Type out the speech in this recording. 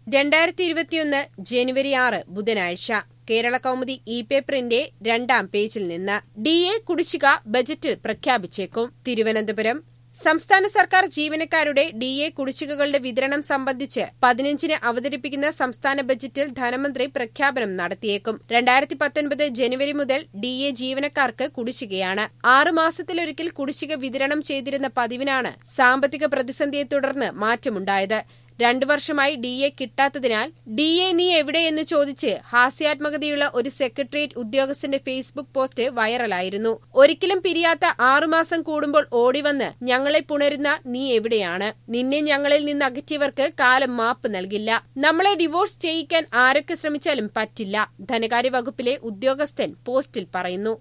രണ്ടായിരത്തി ഇരുപത്തിയൊന്ന് ജനുവരി ആറ് ബുധനാഴ്ച കേരള കൗമുദി ഇ പേപ്പറിന്റെ രണ്ടാം പേജിൽ നിന്ന് ഡി എ കുടിശ്ശിക ബജറ്റിൽ പ്രഖ്യാപിച്ചേക്കും തിരുവനന്തപുരം സംസ്ഥാന സർക്കാർ ജീവനക്കാരുടെ ഡി എ കുടിശ്ശികകളുടെ വിതരണം സംബന്ധിച്ച് പതിനഞ്ചിന് അവതരിപ്പിക്കുന്ന സംസ്ഥാന ബജറ്റിൽ ധനമന്ത്രി പ്രഖ്യാപനം നടത്തിയേക്കും രണ്ടായിരത്തി പത്തൊൻപത് ജനുവരി മുതൽ ഡി എ ജീവനക്കാർക്ക് കുടിശ്ശികയാണ് ആറു മാസത്തിലൊരിക്കൽ കുടിശ്ശിക വിതരണം ചെയ്തിരുന്ന പതിവിനാണ് സാമ്പത്തിക പ്രതിസന്ധിയെ തുടർന്ന് മാറ്റമുണ്ടായത് രണ്ടു വർഷമായി ഡി എ കിട്ടാത്തതിനാൽ ഡി എ നീ എവിടെയെന്ന് ചോദിച്ച് ഹാസ്യാത്മകതയുള്ള ഒരു സെക്രട്ടേറിയറ്റ് ഉദ്യോഗസ്ഥന്റെ ഫേസ്ബുക്ക് പോസ്റ്റ് വൈറലായിരുന്നു ഒരിക്കലും പിരിയാത്ത ആറുമാസം കൂടുമ്പോൾ ഓടിവന്ന് ഞങ്ങളെ പുണരുന്ന നീ എവിടെയാണ് നിന്നെ ഞങ്ങളിൽ നിന്ന് അകറ്റിയവർക്ക് കാലം മാപ്പ് നൽകില്ല നമ്മളെ ഡിവോഴ്സ് ചെയ്യിക്കാൻ ആരൊക്കെ ശ്രമിച്ചാലും പറ്റില്ല ധനകാര്യ വകുപ്പിലെ ഉദ്യോഗസ്ഥൻ പോസ്റ്റിൽ പറയുന്നു